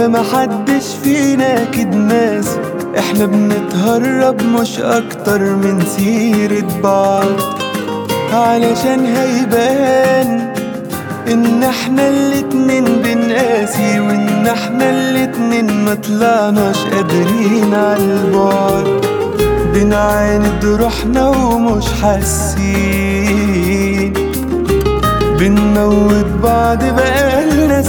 ده محدش فينا اكيد ناسي احنا بنتهرب مش اكتر من سيرة بعض علشان هيبان ان احنا الاتنين بنقاسي وان احنا الاتنين مطلعناش قادرين عالبعد بنعاند روحنا ومش حاسين بنموت بعض بقالنا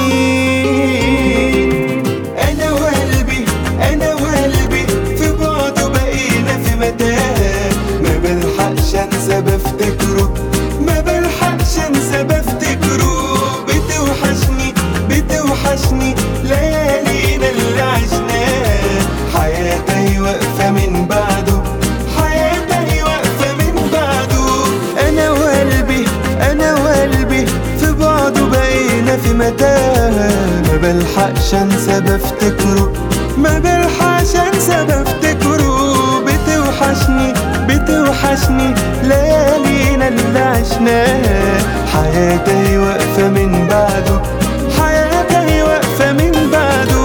سنين انا وقلبي انا وقلبي في بعضه بقينا في متاهة ما بلحقش انسى بفتكره ما بلحقش انسى بفتكره بتوحشني بتوحشني ليالينا اللي عشناها حياتي واقفة من بعده حياتي واقفة من بعده انا وقلبي انا وقلبي في بعضه بقينا في متاهة ما بلحقش انسى بفتكره ما بلحقش انسى بفتكره بتوحشني بتوحشني ليالينا اللي عشناها حياتي واقفة من بعده حياتي واقفة من بعده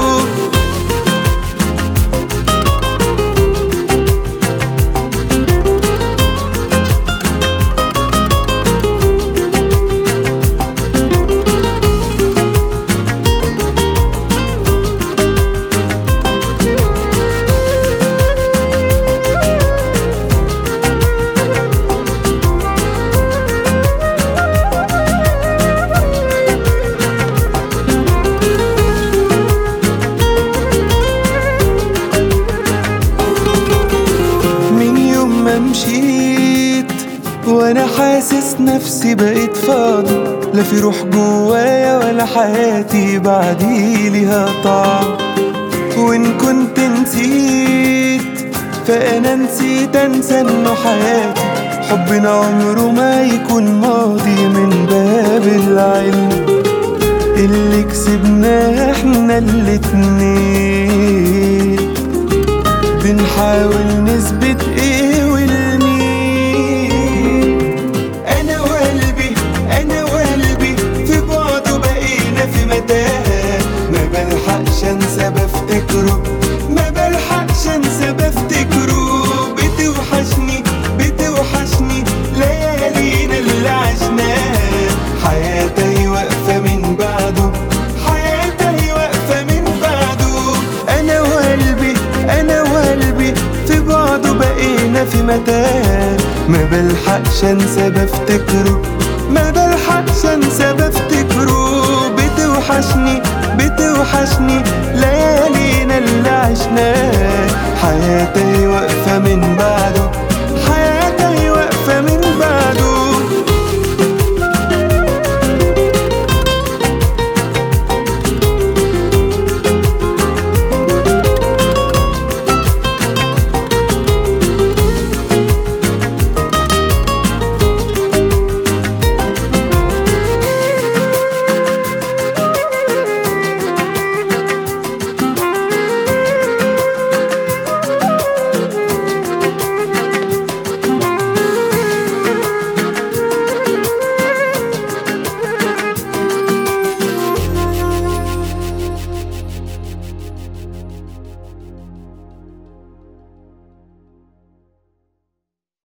من يوم ما مشيت وانا حاسس نفسي بقيت فاضي لا في روح جوايا ولا حياتي بعدي ليها طعم وان كنت نسيت فانا نسيت انسى انه حياتي حبنا عمره ما يكون ماضي من باب العلم اللي كسبناه احنا الاتنين بنحاول نثبت ايه والمين انا وقلبي انا وقلبي في بعضه بقينا في متاهة ما بلحقش انسى بفتكره ما بلحقش انسى بفتكره بتوحشني بتوحشني ليالينا اللي عشناها حياتي واقفة من بعده حياتي واقفة من بعده انا وقلبي انا وقلبي في بعضه بقينا في متاهة ما بلحقش انسى بفتكره ما بلحقش انسى بفتكره بتوحشني بتوحشني ليالينا اللي عشناها حياتي واقفة من